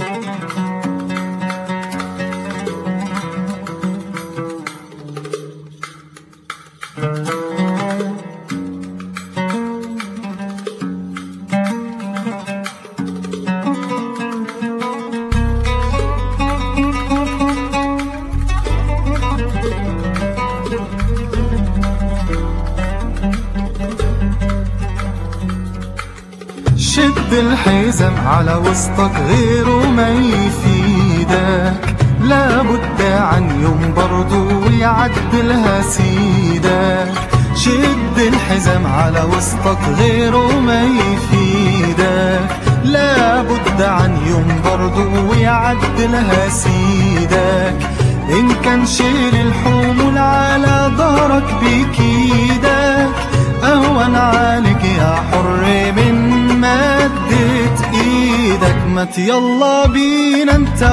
شد الحزام على وسطك غيره ما يفيدك لابد عن يوم برضو يعدلها سيدك شد الحزام على وسطك غيره ما يفيدك لابد عن يوم برضو يعدلها سيدك إن كان شيل الحمول على ظهرك بكيدك أهون عليك يا حر من مدت ايدك مت يلا بينا انت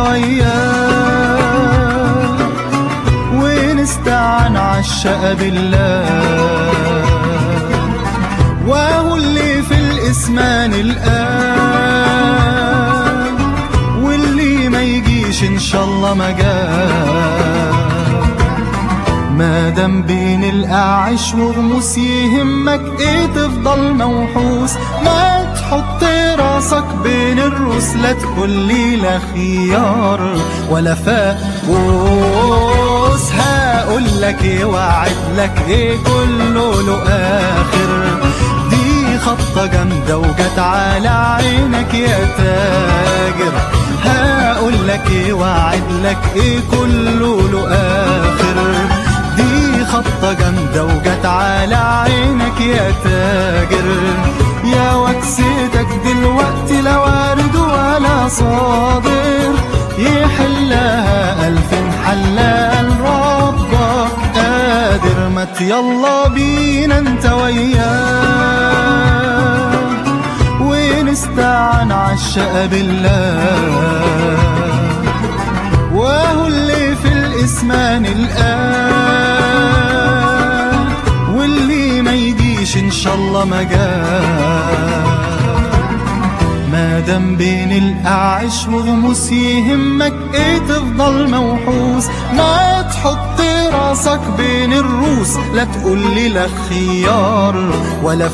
وياه ونستعن عالشقى بالله وهو اللي في الاسمان الآن واللي ما يجيش ان شاء الله ما جاه ما دام بين الاعش وغموس يهمك ايه تفضل موحوس ما تحط راسك بين الروس لا تقول لي لا خيار ولا فاقوس هقول لك ايه واعد لك ايه كله له اخر دي خطة جامدة وجت على عينك يا تاجر هقول لك ايه واعد لك ايه كله له اخر دي خطة جامدة وجت على عينك يا تاجر يا وكستك دلوقتي لا وارد ولا صادر يحلها ألف حلال ربك قادر مت يلا بينا انت وياه ونستعن عالشقى بالله وهو اللي في الاسمان الآن واللي ما يجيش ان شاء الله ما جاه ما دام بين الاعش وغموس يهمك ايه تفضل موحوس ما تحط راسك بين الروس لا تقول لي لا خيار ولا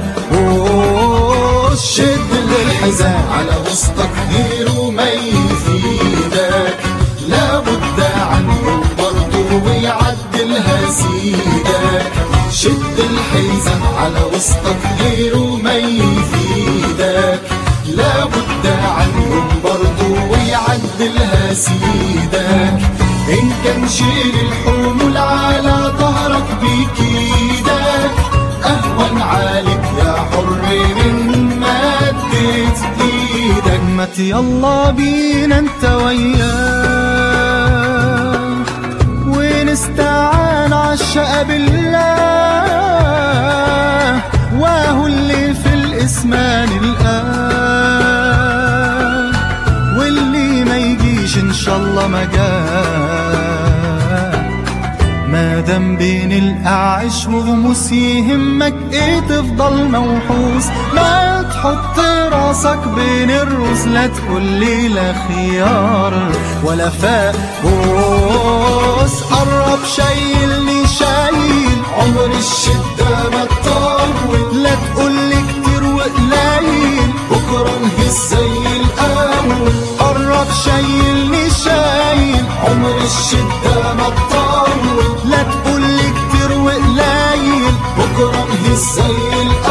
فاقوس شد الحزام على وسطك غيره ما يفيدك لابد عنه برضه ويعدلها سيدك شد الحزام على وسطك غيره ما يفيدك لابد عنهم برضو ويعدلها سيدك إن كان شيل الحمول على ظهرك بكيدك أهون عليك يا حر من مدت إيدك مت يلا بينا انت وياه ونستعان عالشقى بالله وهو اللي في الاسمان الآن واللي ما يجيش ان شاء الله ما جاه ما دام بين الاعش وغموس يهمك ايه تفضل موحوس ما تحط راسك بين الروس لا تقول لي لا خيار ولا فاقوس قرب شايلني شايل عمر الشدة ما تطول لا تقول لي كتير وقليل بكرة نهز زي الأول قرب شايلني شايل عمر الشدة ما تطول لا تقول لي كتير وقليل بكرة نهز زي الأول